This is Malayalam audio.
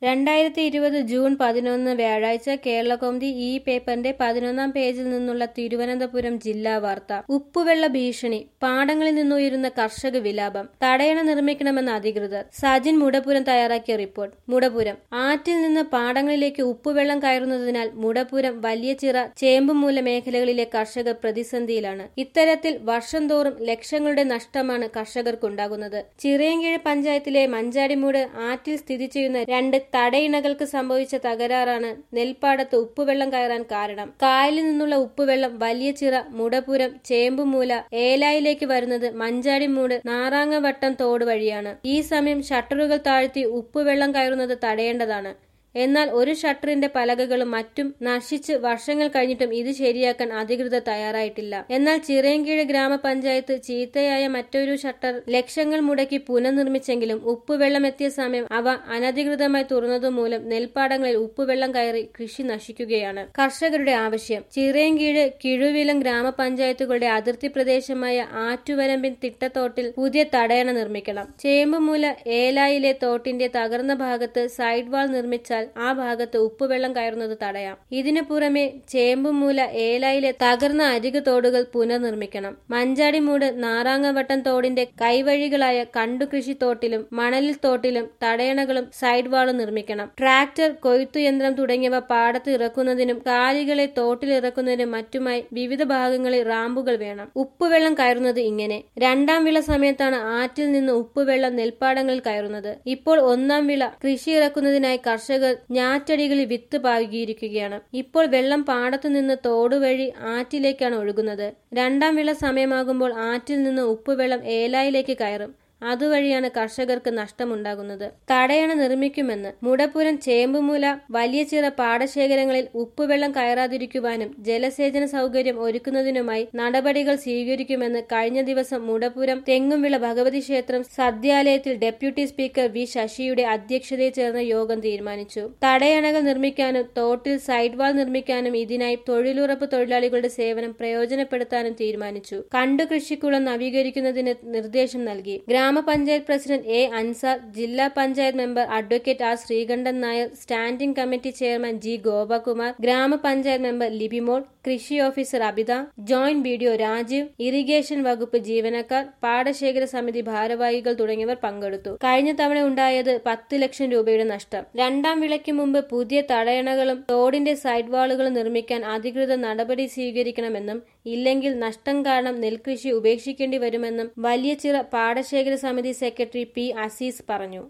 രണ്ടായിരത്തി ഇരുപത് ജൂൺ പതിനൊന്ന് വ്യാഴാഴ്ച കേരളകൗമുദി ഈ പേപ്പറിന്റെ പതിനൊന്നാം പേജിൽ നിന്നുള്ള തിരുവനന്തപുരം ജില്ലാ വാർത്ത ഉപ്പുവെള്ള ഭീഷണി പാടങ്ങളിൽ നിന്നുയരുന്ന കർഷക വിലാപം തടയണ നിർമ്മിക്കണമെന്ന് അധികൃതർ സജിൻ മുടപുരം തയ്യാറാക്കിയ റിപ്പോർട്ട് മുടപുരം ആറ്റിൽ നിന്ന് പാടങ്ങളിലേക്ക് ഉപ്പുവെള്ളം കയറുന്നതിനാൽ മുടപുരം വലിയചിറ ചേമ്പുമൂല മേഖലകളിലെ കർഷകർ പ്രതിസന്ധിയിലാണ് ഇത്തരത്തിൽ വർഷം തോറും ലക്ഷങ്ങളുടെ നഷ്ടമാണ് കർഷകർക്കുണ്ടാകുന്നത് ചിറയൻകീഴ് പഞ്ചായത്തിലെ മഞ്ചാടിമൂട് ആറ്റിൽ സ്ഥിതി ചെയ്യുന്ന രണ്ട് തടയിണകൾക്ക് സംഭവിച്ച തകരാറാണ് നെൽപ്പാടത്ത് ഉപ്പുവെള്ളം കയറാൻ കാരണം കായലിൽ നിന്നുള്ള ഉപ്പുവെള്ളം വലിയ ചിറ മുടപുരം ചേമ്പുമൂല ഏലായിലേക്ക് വരുന്നത് മഞ്ചാടിമൂട് നാറാങ്ങവട്ടം തോട് വഴിയാണ് ഈ സമയം ഷട്ടറുകൾ താഴ്ത്തി ഉപ്പുവെള്ളം കയറുന്നത് തടയേണ്ടതാണ് എന്നാൽ ഒരു ഷട്ടറിന്റെ പലകകളും മറ്റും നശിച്ച് വർഷങ്ങൾ കഴിഞ്ഞിട്ടും ഇത് ശരിയാക്കാൻ അധികൃതർ തയ്യാറായിട്ടില്ല എന്നാൽ ചിറയൻകീഴ് ഗ്രാമപഞ്ചായത്ത് ചീത്തയായ മറ്റൊരു ഷട്ടർ ലക്ഷങ്ങൾ മുടക്കി പുനർനിർമ്മിച്ചെങ്കിലും ഉപ്പുവെള്ളം എത്തിയ സമയം അവ അനധികൃതമായി തുറന്നതുമൂലം നെൽപ്പാടങ്ങളിൽ ഉപ്പുവെള്ളം കയറി കൃഷി നശിക്കുകയാണ് കർഷകരുടെ ആവശ്യം ചിറയൻകീഴ് കിഴുവിലം ഗ്രാമപഞ്ചായത്തുകളുടെ അതിർത്തി പ്രദേശമായ ആറ്റുവരമ്പിൻ തിട്ടത്തോട്ടിൽ പുതിയ തടയണ നിർമ്മിക്കണം ചേമ്പുമൂല ഏലായിലെ തോട്ടിന്റെ തകർന്ന ഭാഗത്ത് സൈഡ് വാൾ നിർമ്മിച്ചാൽ ആ ഭാഗത്ത് ഉപ്പുവെള്ളം കയറുന്നത് തടയാം ഇതിനു പുറമെ ചേമ്പുമൂല ഏലായിലെ തകർന്ന അരികു തോടുകൾ പുനർനിർമ്മിക്കണം മഞ്ചാടിമൂട് നാറാങ്ങവട്ടം തോടിന്റെ കൈവഴികളായ കണ്ടുകൃഷി തോട്ടിലും മണലിൽ തോട്ടിലും തടയണകളും സൈഡ് വാളും നിർമ്മിക്കണം ട്രാക്ടർ കൊയ്ത്തുയന്ത്രം തുടങ്ങിയവ പാടത്ത് ഇറക്കുന്നതിനും കാലികളെ തോട്ടിൽ ഇറക്കുന്നതിനും മറ്റുമായി വിവിധ ഭാഗങ്ങളിൽ റാമ്പുകൾ വേണം ഉപ്പുവെള്ളം കയറുന്നത് ഇങ്ങനെ രണ്ടാം വിള സമയത്താണ് ആറ്റിൽ നിന്ന് ഉപ്പുവെള്ളം നെൽപ്പാടങ്ങളിൽ കയറുന്നത് ഇപ്പോൾ ഒന്നാം വിള കൃഷി ഇറക്കുന്നതിനായി കർഷകർ ഞാറ്റടികളിൽ വിത്ത് പാകിയിരിക്കുകയാണ് ഇപ്പോൾ വെള്ളം പാടത്തു നിന്ന് തോട് വഴി ആറ്റിലേക്കാണ് ഒഴുകുന്നത് രണ്ടാം വിള സമയമാകുമ്പോൾ ആറ്റിൽ നിന്ന് ഉപ്പുവെള്ളം ഏലായിലേക്ക് കയറും അതുവഴിയാണ് കർഷകർക്ക് നഷ്ടമുണ്ടാകുന്നത് തടയണ നിർമ്മിക്കുമെന്ന് മുടപ്പുരം ചേമ്പുമൂല വലിയ ചിറ പാടശേഖരങ്ങളിൽ ഉപ്പുവെള്ളം കയറാതിരിക്കുവാനും ജലസേചന സൗകര്യം ഒരുക്കുന്നതിനുമായി നടപടികൾ സ്വീകരിക്കുമെന്ന് കഴിഞ്ഞ ദിവസം മുടപ്പുരം തെങ്ങുംവിള ഭഗവതി ക്ഷേത്രം സദ്യാലയത്തിൽ ഡെപ്യൂട്ടി സ്പീക്കർ വി ശശിയുടെ അധ്യക്ഷതയിൽ ചേർന്ന യോഗം തീരുമാനിച്ചു തടയണകൾ നിർമ്മിക്കാനും തോട്ടിൽ സൈഡ് വാൾ നിർമ്മിക്കാനും ഇതിനായി തൊഴിലുറപ്പ് തൊഴിലാളികളുടെ സേവനം പ്രയോജനപ്പെടുത്താനും തീരുമാനിച്ചു കണ്ടു കൃഷിക്കുളം നവീകരിക്കുന്നതിന് നിർദ്ദേശം നൽകി ഗ്രാമപഞ്ചായത്ത് പ്രസിഡന്റ് എ അൻസാർ ജില്ലാ panchayat member advocate R Sreekantan Nair standing committee chairman G Gopakumar ഗ്രാമപഞ്ചായത്ത് മെമ്പർ ലിബിമോൾ കൃഷി officer Abitha joint B Rajeev irrigation വകുപ്പ് ജീവനക്കാർ പാടശേഖര സമിതി ഭാരവാഹികൾ തുടങ്ങിയവർ പങ്കെടുത്തു കഴിഞ്ഞ തവണ ഉണ്ടായത് പത്ത് ലക്ഷം രൂപയുടെ നഷ്ടം രണ്ടാം വിളയ്ക്ക് മുമ്പ് പുതിയ തടയണകളും തോടിന്റെ സൈഡ് വാളുകളും നിർമ്മിക്കാൻ അധികൃതർ നടപടി സ്വീകരിക്കണമെന്നും ഇല്ലെങ്കിൽ നഷ്ടം കാരണം നെൽകൃഷി ഉപേക്ഷിക്കേണ്ടി വരുമെന്നും വലിയ ചിറ പാടശേഖര സമിതി സെക്രട്ടറി പി അസീസ് പറഞ്ഞു